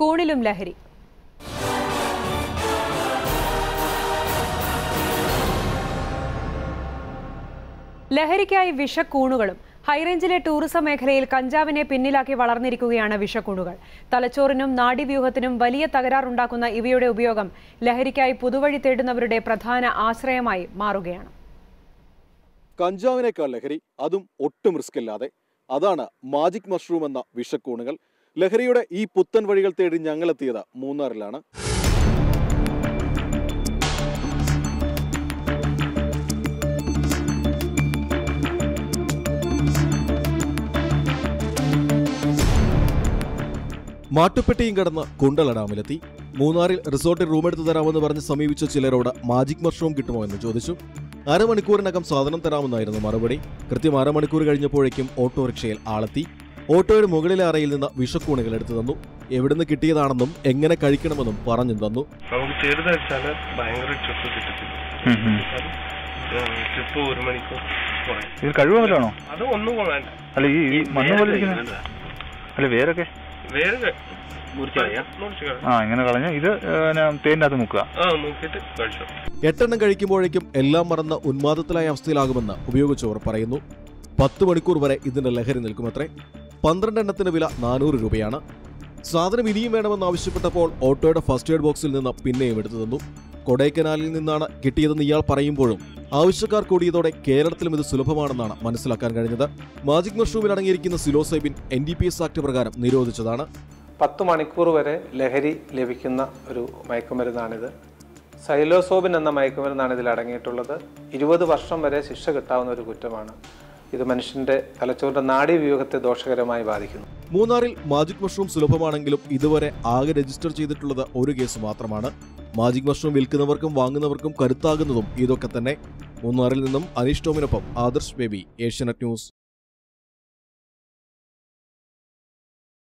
കൂണിലും ലഹരി ലഹരിക്കായി വിഷക്കൂണുകളും ഹൈറേഞ്ചിലെ ടൂറിസം മേഖലയിൽ കഞ്ചാവിനെ പിന്നിലാക്കി വളർന്നിരിക്കുകയാണ് വിഷക്കൂണുകൾ തലച്ചോറിനും നാഡീവ്യൂഹത്തിനും വലിയ തകരാറുണ്ടാക്കുന്ന ഇവയുടെ ഉപയോഗം ലഹരിക്കായി പുതുവഴി തേടുന്നവരുടെ പ്രധാന ആശ്രയമായി മാറുകയാണ് കഞ്ചാവിനേക്കാൾ ലഹരി അതും ഒട്ടും റിസ്ക് ഇല്ലാതെ അതാണ് മാജിക് മഷ്റൂം എന്ന വിഷക്കൂണുകൾ ലഹരിയുടെ ഈ പുത്തൻ വഴികൾ തേടി ഞങ്ങളെത്തിയത് മൂന്നാറിലാണ് മാട്ടുപ്പെട്ടിയും കടന്ന് കുണ്ടള ഡാമിലെത്തി മൂന്നാറിൽ റിസോർട്ടിൽ റൂമെടുത്ത് തരാമെന്ന് പറഞ്ഞ് സമീപിച്ച ചിലരോട് മാജിക് മഷ്റൂം കിട്ടുമോ എന്ന് ചോദിച്ചു അരമണിക്കൂറിനകം സാധനം തരാമെന്നായിരുന്നു മറുപടി കൃത്യം അരമണിക്കൂർ കഴിഞ്ഞപ്പോഴേക്കും ഓട്ടോറിക്ഷയിൽ ആളെത്തി ഓട്ടോയുടെ മുകളിലെ അറയിൽ നിന്ന് വിഷക്കൂണുകൾ എടുത്തു തന്നു എവിടുന്ന് കിട്ടിയതാണെന്നും എങ്ങനെ കഴിക്കണമെന്നും പറഞ്ഞു തന്നു നമുക്ക് ചെറുത് വെച്ചാൽ ഭയങ്കര ട്രിപ്പ് കിട്ടത്തില്ല ട്രിപ്പ് ഒരു മണിക്കൂർ കുറയും ഇത് കഴിവല്ലോ അത് ഒന്നും വേണ്ട അല്ല ഈ ഈ മണ്ണ് പോലെ ഇരിക്കുന്ന അല്ല വേരൊക്കെ വേറെ മുറിച്ച് കളയാം ആ ഇങ്ങനെ കളഞ്ഞ് ഇത് തേൻ്റെ അകത്ത് മുക്കുക ആ നോക്കിയിട്ട് കഴിച്ചു എട്ടെണ്ണം കഴിക്കുമ്പോഴേക്കും എല്ലാം മറന്ന ഉന്മാദത്തിലായ അവസ്ഥയിലാകുമെന്ന് ഉപയോഗിച്ചവർ പറയുന്നു പത്ത് മണിക്കൂർ വരെ ഇതിന്റെ ലഹരി നിൽക്കുമത്രേ പന്ത്രണ്ട് എണ്ണത്തിന് വില നാനൂറ് രൂപയാണ് സാധനം ഇനിയും വേണമെന്ന് ആവശ്യപ്പെട്ടപ്പോൾ ഓട്ടോയുടെ ഫസ്റ്റ് എയ്ഡ് ബോക്സിൽ നിന്ന് പിന്നെയും എടുത്തു തന്നു കൊടൈക്കനാലിൽ നിന്നാണ് കിട്ടിയതെന്ന് ഇയാൾ പറയുമ്പോഴും ആവശ്യക്കാർ കൂടിയതോടെ കേരളത്തിലും ഇത് സുലഭമാണെന്നാണ് മനസ്സിലാക്കാൻ കഴിഞ്ഞത് മാജിക് മഷ്റൂമിൽ അടങ്ങിയിരിക്കുന്ന psilocybin N D P S act പ്രകാരം നിരോധിച്ചതാണ് പത്ത് മണിക്കൂർ വരെ ലഹരി ലഭിക്കുന്ന ഒരു മയക്കുമരുന്നാണിത് സൈലോസോബിൻ എന്ന മയക്കുമരുന്നാണ് ഇതിൽ അടങ്ങിയിട്ടുള്ളത് ഇരുപത് വർഷം വരെ ശിക്ഷ കിട്ടാവുന്ന ഒരു കുറ്റമാണ് ഇത് മനുഷ്യന്റെ തലച്ചോറിന്റെ നാഡീവ്യൂഹത്തെ ദോഷകരമായി ബാധിക്കുന്നു മൂന്നാറിൽ മാജിക് മഷ്റൂം സുലഭമാണെങ്കിലും ഇതുവരെ ആകെ രജിസ്റ്റർ ചെയ്തിട്ടുള്ളത് ഒരു കേസ് മാത്രമാണ് മാജിക് മഷ്റൂം വിൽക്കുന്നവർക്കും വാങ്ങുന്നവർക്കും കരുത്താകുന്നതും ഇതൊക്കെ തന്നെ മൂന്നാറിൽ നിന്നും അനീഷ് ടോമിനൊപ്പം ആദർശ് ബേബി ഏഷ്യാനെറ്റ് ന്യൂസ്